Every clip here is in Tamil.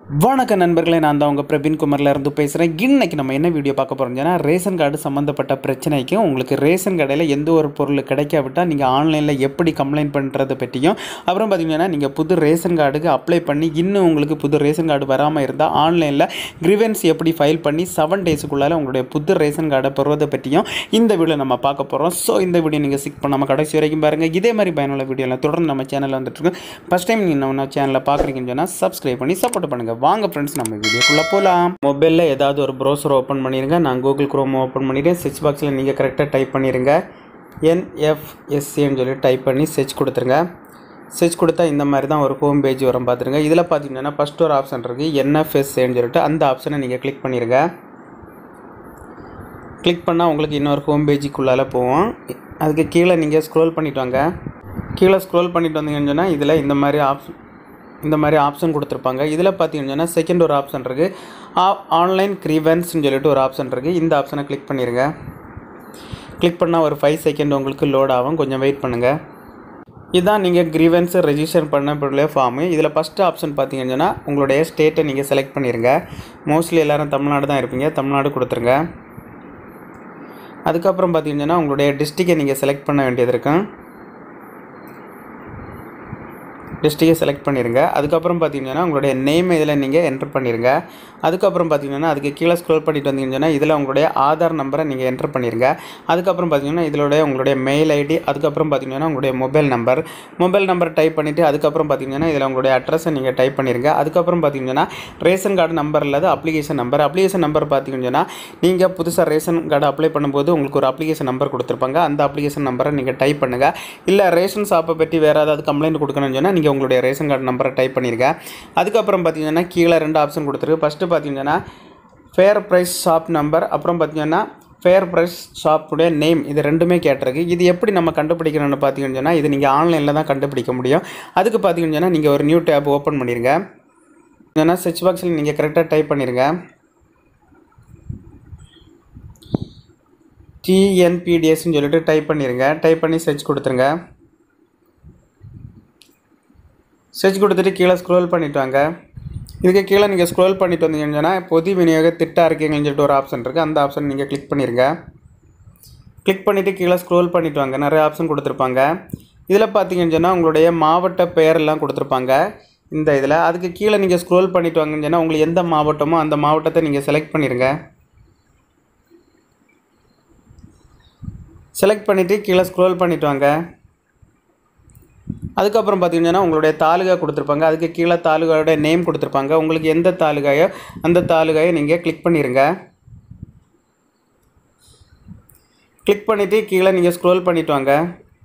வணக்க நண்பர்களே நான் தான் உங்கள் பிரவீன் குமார்ல இருந்து பேசுகிறேன் இன்னைக்கு நம்ம என்ன வீடியோ பார்க்க போகிறோம்னா ரேஷன் கார்டு சம்மந்தப்பட்ட பிரச்சனைக்கும் உங்களுக்கு ரேஷன் கடையில் எந்த ஒரு பொருள் கிடைக்காவிட்டால் நீங்கள் ஆன்லைனில் எப்படி கம்ப்ளைண்ட் பண்ணுறதை பற்றியும் அப்புறம் பார்த்தீங்கன்னா நீங்கள் புது ரேஷன் கார்டுக்கு அப்ளை பண்ணி இன்னும் உங்களுக்கு புது ரேஷன் கார்டு வராமல் இருந்தால் ஆன்லைனில் கிரிவென்ஸ் எப்படி ஃபைல் பண்ணி செவன் டேஸுக்குள்ளால உங்களுடைய புது ரேஷன் கார்டை பெறுவதை பற்றியும் இந்த வீடியோ நம்ம பார்க்க போகிறோம் ஸோ இந்த வீடியோ நீங்கள் சிக் பண்ணாமல் கடைசி வரைக்கும் பாருங்கள் இதே மாதிரி பயனுள்ள வீடியோலாம் தொடர்ந்து நம்ம சேனலில் வந்துட்டுருக்கு ஃபஸ்ட் டைம் நீங்கள் நம்ம சேனலில் பார்க்குறீங்கன்னு சொன்னால் சப்ஸ்கிரைப் பண்ணி சப்போர்ட் பண்ணுங்கள் வாங்க ஃப்ரெண்ட்ஸ் நம்ம வீடியோக்குள்ளே போகலாம் மொபைலில் ஏதாவது ஒரு ப்ரௌசர் ஓப்பன் பண்ணிடுங்க நான் கூகுள் குரோம் ஓப்பன் பண்ணிடுறேன் சர்ச் பாக்ஸில் நீங்கள் கரெக்டாக டைப் பண்ணிடுங்க என்எஃப்எஸ்சின்னு சொல்லி டைப் பண்ணி சர்ச் கொடுத்துருங்க சர்ச் கொடுத்தா இந்த மாதிரி தான் ஒரு ஹோம் பேஜ் வரும் பார்த்துருங்க இதில் பார்த்தீங்கன்னா ஃபஸ்ட் ஒரு ஆப்ஷன் இருக்குது என்எஃப்எஸ்ஏன்னு சொல்லிட்டு அந்த ஆப்ஷனை நீங்கள் கிளிக் பண்ணிடுங்க கிளிக் பண்ணால் உங்களுக்கு இன்னொரு ஹோம் பேஜுக்குள்ளால போவோம் அதுக்கு கீழே நீங்கள் ஸ்க்ரோல் பண்ணிட்டு வாங்க கீழே ஸ்க்ரோல் பண்ணிட்டு வந்தீங்கன்னு சொன்னால் இதில் இந்த மாதிரி ஆப்ஷன் இந்த மாதிரி ஆப்ஷன் கொடுத்துருப்பாங்க இதில் பார்த்தீங்கன்னு சொன்னால் செகண்ட் ஒரு ஆப்ஷன் இருக்குது ஆன்லைன் க்ரீவன்ஸ்னு சொல்லிட்டு ஒரு ஆப்ஷன் இருக்குது இந்த ஆப்ஷனை கிளிக் பண்ணிடுங்க கிளிக் பண்ணால் ஒரு ஃபைவ் செகண்ட் உங்களுக்கு லோட் ஆகும் கொஞ்சம் வெயிட் பண்ணுங்கள் இதான் நீங்கள் கிரீவன்ஸை ரெஜிஸ்டர் பண்ணக்கூடிய ஃபார்மு இதில் ஃபஸ்ட்டு ஆப்ஷன் பார்த்தீங்கன்னா உங்களுடைய ஸ்டேட்டை நீங்கள் செலக்ட் பண்ணிடுங்க மோஸ்ட்லி எல்லோரும் தமிழ்நாடு தான் இருப்பீங்க தமிழ்நாடு கொடுத்துருங்க அதுக்கப்புறம் பார்த்தீங்கன்னா உங்களுடைய டிஸ்ட்ரிக்டை நீங்கள் செலக்ட் பண்ண வேண்டியது இருக்கும் டிஸ்ட்ரிக்டை செலக்ட் பண்ணிடுங்க அதுக்கப்புறம் பார்த்தீங்கன்னா உங்களுடைய நேம் இதில் நீங்கள் என்ட்ரு பண்ணிடுங்க அதுக்கப்புறம் பார்த்தீங்கன்னா அதுக்கு கீழே ஸ்க்ரோல் பண்ணிட்டு வந்தீங்கன்னா இதில் உங்களுடைய ஆதார் நம்பரை நீங்கள் என்ட்ரு பண்ணிடுங்க அதுக்கப்புறம் பார்த்தீங்கன்னா இதனுடைய உங்களுடைய மெயில் ஐடி அதுக்கப்புறம் பார்த்தீங்கன்னா உங்களுடைய mobile number mobile number type பண்ணிவிட்டு அதுக்கப்புறம் பார்த்தீங்கன்னா இதில் உங்களுடைய அட்ரஸை நீங்கள் டைப் பண்ணிடுங்க அதுக்கப்புறம் பார்த்தீங்கன்னா ரேஷன் கார்டு நம்பர் இல்லாத அப்ளிகேஷன் நம்பர் அப்ளிகேஷன் நம்பர் பார்த்தீங்கன்னா நீங்கள் புதுசாக ரேஷன் கார்டு அப்ளை பண்ணும்போது உங்களுக்கு ஒரு அப்ளிகேஷன் நம்பர் கொடுத்துருப்பாங்க அந்த அப்ளிகேஷன் நம்பரை நீங்கள் டைப் பண்ணுங்கள் இல்லை ரேஷன் ஷாப்பை பற்றி வேறு ஏதாவது கம்ப்ளைண்ட் கொடுக்கணும்னு சொன்னால் நீங்கள் உங்களுடைய ரேஷன் கார்டு நம்பரை டைப் பண்ணிருங்க அதுக்கப்புறம் பார்த்தீங்கன்னா கீழே ரெண்டு ஆப்ஷன் கொடுத்துருக்கு ஃபஸ்ட்டு பார்த்தீங்கன்னா ஃபேர் ப்ரைஸ் ஷாப் நம்பர் அப்புறம் பார்த்தீங்கன்னா ஃபேர் ப்ரைஸ் ஷாப்புடைய நேம் இது ரெண்டுமே கேட்டிருக்கு இது எப்படி நம்ம கண்டுபிடிக்கணும்னு பார்த்தீங்கன்னு சொன்னால் இது நீங்கள் ஆன்லைனில் தான் கண்டுபிடிக்க முடியும் அதுக்கு பார்த்தீங்கன்னு சொன்னால் நீங்கள் ஒரு நியூ டேப் ஓப்பன் பண்ணிடுங்க ஏன்னா சர்ச் பாக்ஸில் நீங்கள் கரெக்டாக டைப் பண்ணிடுங்க டிஎன்பிடிஎஸ்ன்னு சொல்லிட்டு டைப் பண்ணிடுங்க டைப் பண்ணி சர்ச் கொடுத்துருங்க சர்ச் கொடுத்துட்டு கீழே ஸ்க்ரோல் பண்ணிட்டு வாங்க இதுக்கு கீழே நீங்கள் ஸ்க்ரோல் பண்ணிட்டு வந்தீங்கன்னு சொன்னால் பொது விநியோக திட்ட அறிக்கைங்கன்னு சொல்லிட்டு ஒரு ஆப்ஷன் இருக்குது அந்த ஆப்ஷன் நீங்கள் கிளிக் பண்ணிடுங்க கிளிக் பண்ணிவிட்டு கீழே ஸ்க்ரோல் பண்ணிட்டு வாங்க நிறைய ஆப்ஷன் கொடுத்துருப்பாங்க இதில் பார்த்தீங்கன்னு சொன்னால் உங்களுடைய மாவட்ட பெயரெல்லாம் கொடுத்துருப்பாங்க இந்த இதில் அதுக்கு கீழே நீங்கள் ஸ்க்ரோல் பண்ணிட்டு வாங்கன்னு சொன்னால் உங்களுக்கு எந்த மாவட்டமோ அந்த மாவட்டத்தை நீங்கள் செலக்ட் பண்ணிடுங்க செலக்ட் பண்ணிவிட்டு கீழே ஸ்க்ரோல் பண்ணிட்டு வாங்க அதுக்கப்புறம் பார்த்தீங்கன்னா உங்களுடைய தாலுகா கொடுத்துருப்பாங்க அதுக்கு கீழே தாலுகாவோட நேம் கொடுத்துருப்பாங்க உங்களுக்கு எந்த தாலுகாயோ அந்த தாலுகாயை நீங்கள் கிளிக் பண்ணிடுங்க கிளிக் பண்ணிவிட்டு கீழே நீங்கள் ஸ்க்ரோல் பண்ணிட்டு வாங்க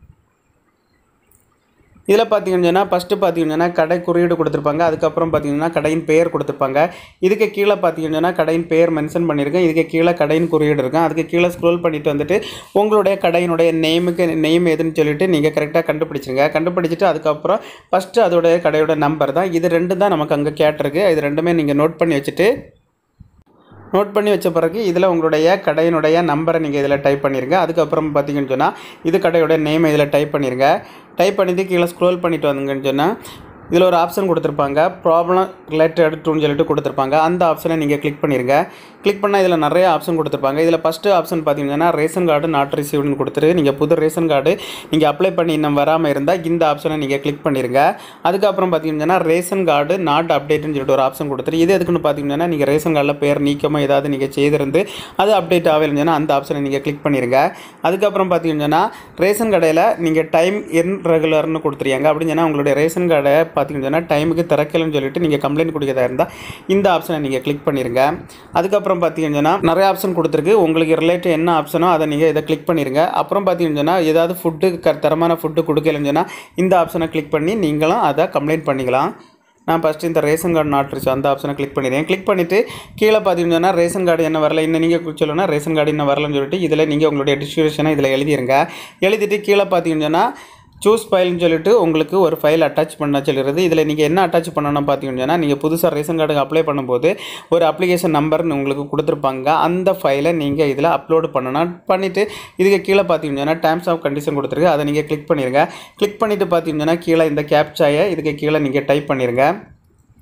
இதில் பார்த்தீங்கன்னா ஃபஸ்ட்டு பார்த்தீங்கன்னா கடை குறியீடு கொடுத்துருப்பாங்க அதுக்கப்புறம் பார்த்தீங்கன்னா கடையின் பெயர் கொடுத்துருப்பாங்க இதுக்கு கீழே பார்த்தீங்கன்னா கடையின் பெயர் மென்ஷன் பண்ணியிருக்கேன் இதுக்கு கீழே கடையின் குறியீடு இருக்கும் அதுக்கு கீழே ஸ்க்ரோல் பண்ணிட்டு வந்துட்டு உங்களுடைய கடையினுடைய நேமுக்கு நேம் எதுன்னு சொல்லிட்டு நீங்கள் கரெக்டாக கண்டுபிடிச்சிருங்க கண்டுபிடிச்சிட்டு அதுக்கப்புறம் ஃபஸ்ட்டு அதோடைய கடையோட நம்பர் தான் இது ரெண்டு தான் நமக்கு அங்கே கேட்டிருக்கு இது ரெண்டுமே நீங்கள் நோட் பண்ணி வச்சுட்டு நோட் பண்ணி வச்ச பிறகு இதில் உங்களுடைய கடையினுடைய நம்பரை நீங்கள் இதில் டைப் பண்ணிடுங்க அதுக்கப்புறம் பார்த்தீங்கன்னு சொன்னால் இது கடையோட நேம் இதில் டைப் பண்ணிடுங்க டைப் பண்ணிவிட்டு கீழே ஸ்க்ரோல் பண்ணிட்டு வந்தீங்கன்னு சொன்னால் இதில் ஒரு ஆப்ஷன் கொடுத்துருப்பாங்க ப்ராப்ளம் ரிலேட்டட் டூன்னு சொல்லிட்டு கொடுத்துருப்பாங்க அந்த ஆப்ஷனை நீங்கள் கிளிக் பண்ணிடுங்க கிளிக் பண்ணால் இதில் நிறைய ஆப்ஷன் கொடுத்துருப்பாங்க இதில் ஃபஸ்ட்டு ஆப்ஷன் பார்த்தீங்கன்னா ரேஷன் கார்டு நாட் ரிசீவ்னு கொடுத்துரு நீங்கள் புது ரேஷன் கார்டு நீங்கள் அப்ளை பண்ணி இன்னும் வராமல் இருந்தால் இந்த ஆப்ஷனை நீங்கள் கிளிக் பண்ணிடுங்க அதுக்கப்புறம் பார்த்தீங்கன்னா ரேஷன் கார்டு நாட் அப்டேட்னு சொல்லிட்டு ஒரு ஆப்ஷன் கொடுத்துரு இது எதுக்குன்னு பார்த்தீங்கன்னா நீங்கள் ரேஷன் கார்டில் பேர் நீக்கமாக ஏதாவது நீங்கள் செய்திருந்து அது அப்டேட் ஆகலைன்னா அந்த ஆப்ஷனை நீங்கள் கிளிக் பண்ணிடுங்க அதுக்கப்புறம் பார்த்தீங்கன்னா ரேஷன் கடையில் நீங்கள் டைம் இன் ரெகுலர்னு கொடுத்துருங்க அப்படின்னு சொன்னால் உங்களுடைய ரேஷன் கார்டை பார்த்தீங்கன்னா டைமுக்கு திறக்கலன்னு சொல்லிட்டு நீங்கள் கம்ப்ளைண்ட் கொடுக்கறதா இருந்தால் இந்த ஆப்ஷனை நீங்கள் கிளிக் பண்ணிடுங்க அதுக்கப்புறம் பார்த்தீங்கன்னா நிறைய ஆப்ஷன் கொடுத்துருக்கு உங்களுக்கு ரிலேட்டட் என்ன ஆப்ஷனோ அதை நீங்கள் இதை கிளிக் பண்ணிடுங்க அப்புறம் பார்த்தீங்கன்னா ஏதாவது ஃபுட்டு க தரமான ஃபுட்டு கொடுக்கலன்னு சொன்னால் இந்த ஆப்ஷனை கிளிக் பண்ணி நீங்களும் அதை கம்ப்ளைண்ட் பண்ணிக்கலாம் நான் ஃபஸ்ட்டு இந்த ரேஷன் கார்டு நாட்டுருச்சு அந்த ஆப்ஷனை கிளிக் பண்ணிடுறேன் கிளிக் பண்ணிவிட்டு கீழே பார்த்தீங்கன்னா ரேஷன் கார்டு என்ன வரல இன்னும் நீங்கள் சொல்லணும்னா ரேஷன் கார்டு இன்னும் வரலன்னு சொல்லிட்டு இதில் நீங்கள் உங்களுடைய டிஸ்ட்ரிபியூஷனை இதில் எழுதிருங்க எழுதிட்டு கீழே பார்த்தீங்கன்னா சூஸ் ஃபைல்னு சொல்லிட்டு உங்களுக்கு ஒரு ஃபைல் அட்டாச் பண்ண சொல்லிடுறது இதில் நீங்கள் என்ன அட்டாச் பண்ணணும் பார்த்தீங்கன்னா நீங்கள் புதுசாக ரேஷன் கார்டுக்கு அப்ளை பண்ணும்போது ஒரு அப்ளிகேஷன் நம்பர்னு உங்களுக்கு கொடுத்துருப்பாங்க அந்த ஃபைலை நீங்கள் இதில் அப்லோடு பண்ணணும் பண்ணிவிட்டு இதுக்கு கீழே பார்த்தீங்கன்னா டேர்ம்ஸ் ஆஃப் கண்டிஷன் கொடுத்துருக்கு அதை நீங்கள் கிளிக் பண்ணிடுங்க கிளிக் பண்ணிவிட்டு பார்த்தீங்கன்னா கீழே இந்த கேப்சாயை இதுக்கு கீழே நீங்கள் டைப் பண்ணிடுங்க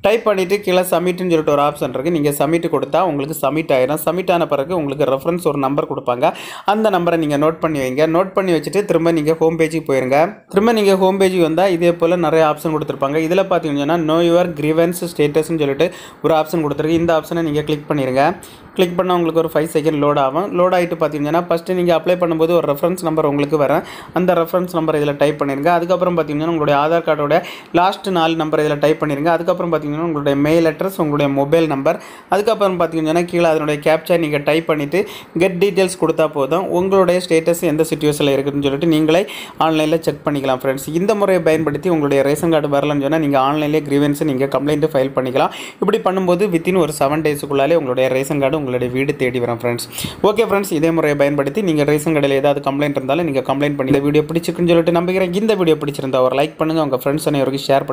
டைப் பண்ணிவிட்டு கீழே சப்மிட்னு சொல்லிட்டு ஒரு ஆப்ஷன் இருக்குது நீங்கள் சப்மிட் கொடுத்தா உங்களுக்கு சப்மிட் ஆயிரும் சப்மிட் ஆன பிறகு உங்களுக்கு ரெஃபரன்ஸ் ஒரு நம்பர் கொடுப்பாங்க அந்த நம்பரை நீங்கள் நோட் பண்ணி வைங்க நோட் பண்ணி வச்சுட்டு திரும்ப நீங்கள் ஹோம் பேஜுக்கு போயிருங்க திரும்ப நீங்கள் ஹோம் பேஜுக்கு வந்தால் இதே போல் நிறைய ஆப்ஷன் கொடுத்துருப்பாங்க இதில் பார்த்தீங்கன்னா நோ யுவர் கிரீவன்ஸ் ஸ்டேட்டஸ்னு சொல்லிட்டு ஒரு ஆப்ஷன் கொடுத்துருக்கு இந்த ஆப்ஷனை நீங்கள் கிளிக் பண்ணிடுங்க கிளிக் பண்ணால் உங்களுக்கு ஒரு ஃபைவ் செகண்ட் லோட் ஆகும் லோட் ஆகிட்டு பார்த்தீங்கன்னா ஃபஸ்ட்டு நீங்கள் அப்ளை பண்ணும்போது ஒரு ரெஃபரன்ஸ் நம்பர் உங்களுக்கு வரும் அந்த ரெஃபரன்ஸ் நம்பர் இதில் டைப் பண்ணிருங்க அதுக்கப்புறம் பார்த்தீங்கன்னா உங்களுடைய ஆதார் கார்டோட லாஸ்ட் நாலு நம்பர் இதில் டைப் பண்ணிருங்க அதுக்கப்புறம் பார்த்தீங்கன்னா உங்களுடைய மெயில் அட்ரஸ் உங்களுடைய மொபைல் நம்பர் அதுக்கப்புறம் பார்த்தீங்கன்னா கீழே அதனுடைய கேப்சர் நீங்கள் டைப் பண்ணிவிட்டு கெட் டீட்டெயில்ஸ் கொடுத்தா போதும் உங்களுடைய ஸ்டேட்டஸ் எந்த சுச்சுவேஷனில் இருக்குதுன்னு சொல்லிட்டு நீங்களே ஆன்லைனில் செக் பண்ணிக்கலாம் ஃப்ரெண்ட்ஸ் இந்த முறையை பயன்படுத்தி உங்களுடைய ரேஷன் கார்டு வரலன்னு சொன்னால் நீங்கள் ஆன்லைன்லேயே கிரீவன்ஸ் நீங்கள் கம்ப்ளைண்ட்டு ஃபைல் பண்ணிக்கலாம் இப்படி பண்ணும்போது வித்தின் ஒரு செவன் டேஸுக்குள்ளாலே உங்களுடைய ரேஷன் கார்டு உங்களுடைய வீடு தேடி வரும் ஃப்ரெண்ட்ஸ் ஓகே ஃப்ரெண்ட்ஸ் இதே முறையை பயன்படுத்தி நீங்கள் ரேஷன் கடையில் ஏதாவது கம்ப்ளைண்ட் இருந்தாலும் நீங்கள் கம்ப்ளைண்ட் பண்ணி இந்த வீடியோ பிடிச்சிருக்குன்னு சொல்லிட்டு நம்புகிறேன் இந்த வீடியோ பிடிச்சிருந்தா ஒரு லைக் பண்ணுங்கள் உங்கள் ஃப்ரெண்ட்ஸ் அனைவருக்கும் ஷேர் பண்ணி